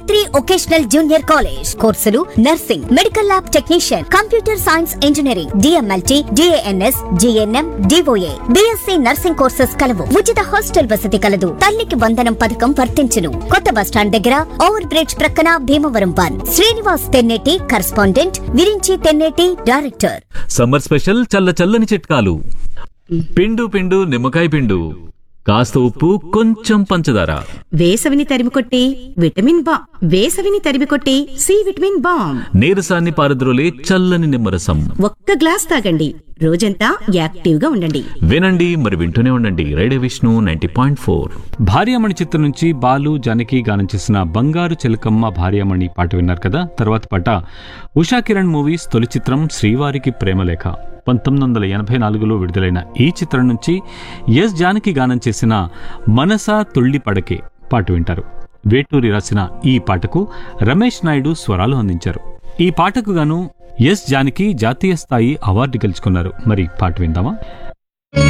Gayatri vocational junior college కోర్సులు nursing medical lab technician computer science engineering DMLT DNS GNM DOA BSc nursing courses కలవు ఉచిత hostel వసతి కలదు తల్లికి వందనం పథకం వర్తించును కొత్త బస్టాండ్ దగ్గర ఓవర్ బ్రిడ్జ్ ప్రక్కన Bhimavaram one Srinivas Tenneti correspondent Virinchi Tenneti director summer special చల్ల చల్లని చిట్కాలు పిండు పిండు నిమ్మకాయ పిండు కాస్త ఉప్పు కొంచెం పంచదార వేసవిని తరిమికొట్టి విటమిన్ బా వేసవిని తరిమికొట్టి సి విటమిన్ బామ్ నీరసాన్ని పారద్రోలే చల్లని నిమ్మరసం ఒక్క గ్లాస్ తాగండి రోజంతా యాక్టివ్ గా ఉండండి వినండి మరి వింటూనే ఉండండి radio Vishnu ninety point four Bharyamani చిత్రం నుంచి బాలు జానకి గానం చేసిన బంగారు చిలకమ్మ భార్యామణి పాట విన్నారు కదా తర్వాత పాట ఉషా కిరణ్ మూవీస్ తొలి చిత్రం శ్రీవారికి ప్రేమలేఖ పంతొమ్మిది వందల ఎనభై నాలుగులో విడుదలైన ఈ చిత్రం నుంచి ఎస్ జానకి గానం చేసిన మనసా తుళ్ళి పడకే పాట వింటారు వేటూరి రాసిన ఈ పాటకు రమేష్ నాయుడు స్వరాలు అందించారు ఈ పాటకు గాను ఎస్ జానకి జాతీయ స్థాయి అవార్డు గెలుచుకున్నారు మరి పాట విందామా